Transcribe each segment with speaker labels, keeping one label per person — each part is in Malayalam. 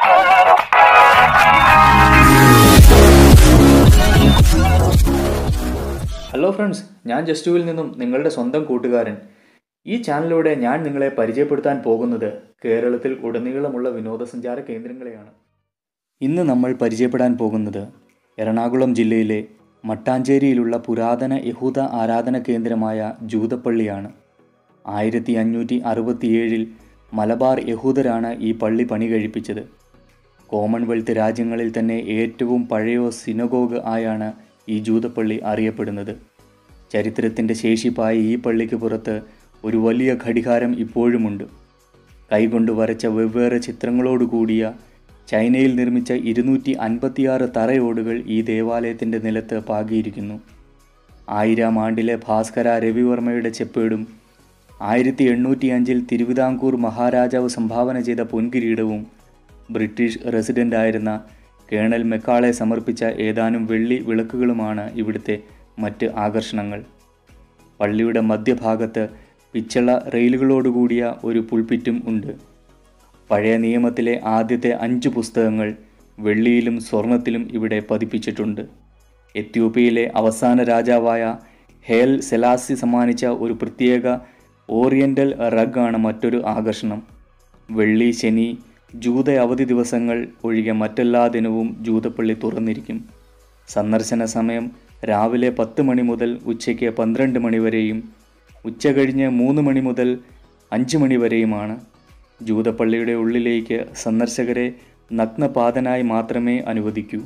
Speaker 1: ഹലോ ഫ്രണ്ട്സ് ഞാൻ ജസ്റ്റുവിൽ നിന്നും നിങ്ങളുടെ സ്വന്തം കൂട്ടുകാരൻ ഈ ചാനലിലൂടെ ഞാൻ നിങ്ങളെ പരിചയപ്പെടുത്താൻ പോകുന്നത് കേരളത്തിൽ ഉടനീളമുള്ള വിനോദസഞ്ചാര കേന്ദ്രങ്ങളെയാണ് ഇന്ന് നമ്മൾ പരിചയപ്പെടാൻ പോകുന്നത് എറണാകുളം ജില്ലയിലെ മട്ടാഞ്ചേരിയിലുള്ള പുരാതന യഹൂദ ആരാധന കേന്ദ്രമായ ജൂതപ്പള്ളിയാണ് ആയിരത്തി അഞ്ഞൂറ്റി അറുപത്തിയേഴിൽ മലബാർ യഹൂദരാണ് ഈ പള്ളി പണി കഴിപ്പിച്ചത് കോമൺവെൽത്ത് രാജ്യങ്ങളിൽ തന്നെ ഏറ്റവും പഴയ സിനഗോഗ് ആയാണ് ഈ ജൂതപ്പള്ളി അറിയപ്പെടുന്നത് ചരിത്രത്തിൻ്റെ ശേഷിപ്പായ ഈ പള്ളിക്ക് പുറത്ത് ഒരു വലിയ ഘടികാരം ഇപ്പോഴുമുണ്ട് കൈകൊണ്ട് വരച്ച വെവ്വേറെ ചിത്രങ്ങളോടുകൂടിയ ചൈനയിൽ നിർമ്മിച്ച ഇരുന്നൂറ്റി അൻപത്തിയാറ് തറയോടുകൾ ഈ ദേവാലയത്തിൻ്റെ നിലത്ത് പാകിയിരിക്കുന്നു ആയിരം ആണ്ടിലെ ഭാസ്കര രവിവർമ്മയുടെ ചെപ്പേടും ആയിരത്തി എണ്ണൂറ്റി അഞ്ചിൽ തിരുവിതാംകൂർ മഹാരാജാവ് സംഭാവന ചെയ്ത പൊൻകിരീടവും ബ്രിട്ടീഷ് റെസിഡൻ്റായിരുന്ന കേണൽ മെക്കാളെ സമർപ്പിച്ച ഏതാനും വെള്ളി വിളക്കുകളുമാണ് ഇവിടുത്തെ മറ്റ് ആകർഷണങ്ങൾ പള്ളിയുടെ മധ്യഭാഗത്ത് പിച്ചള റെയിലുകളോടുകൂടിയ ഒരു പുൾപിറ്റും ഉണ്ട് പഴയ നിയമത്തിലെ ആദ്യത്തെ അഞ്ച് പുസ്തകങ്ങൾ വെള്ളിയിലും സ്വർണത്തിലും ഇവിടെ പതിപ്പിച്ചിട്ടുണ്ട് എത്യോപ്യയിലെ അവസാന രാജാവായ ഹേൽ സെലാസി സമ്മാനിച്ച ഒരു പ്രത്യേക ഓറിയൻ്റൽ റഗാണ് മറ്റൊരു ആകർഷണം വെള്ളി ശനി ജൂത അവധി ദിവസങ്ങൾ ഒഴികെ മറ്റെല്ലാ ദിനവും ജൂതപ്പള്ളി തുറന്നിരിക്കും സന്ദർശന സമയം രാവിലെ പത്ത് മണി മുതൽ ഉച്ചയ്ക്ക് പന്ത്രണ്ട് മണി വരെയും ഉച്ച കഴിഞ്ഞ് മൂന്ന് മണി മുതൽ അഞ്ച് മണി വരെയുമാണ് ജൂതപ്പള്ളിയുടെ ഉള്ളിലേക്ക് സന്ദർശകരെ നഗ്നപാതനായി മാത്രമേ അനുവദിക്കൂ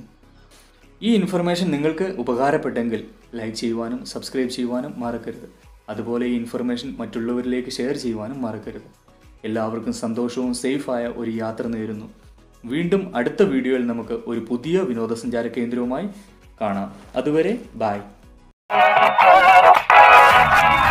Speaker 1: ഈ ഇൻഫർമേഷൻ നിങ്ങൾക്ക് ഉപകാരപ്പെട്ടെങ്കിൽ ലൈക്ക് ചെയ്യുവാനും സബ്സ്ക്രൈബ് ചെയ്യുവാനും മറക്കരുത് അതുപോലെ ഈ ഇൻഫർമേഷൻ മറ്റുള്ളവരിലേക്ക് ഷെയർ ചെയ്യുവാനും മറക്കരുത് എല്ലാവർക്കും സന്തോഷവും സേഫായ ഒരു യാത്ര നേരുന്നു വീണ്ടും അടുത്ത വീഡിയോയിൽ നമുക്ക് ഒരു പുതിയ വിനോദസഞ്ചാര കേന്ദ്രവുമായി കാണാം അതുവരെ ബായ്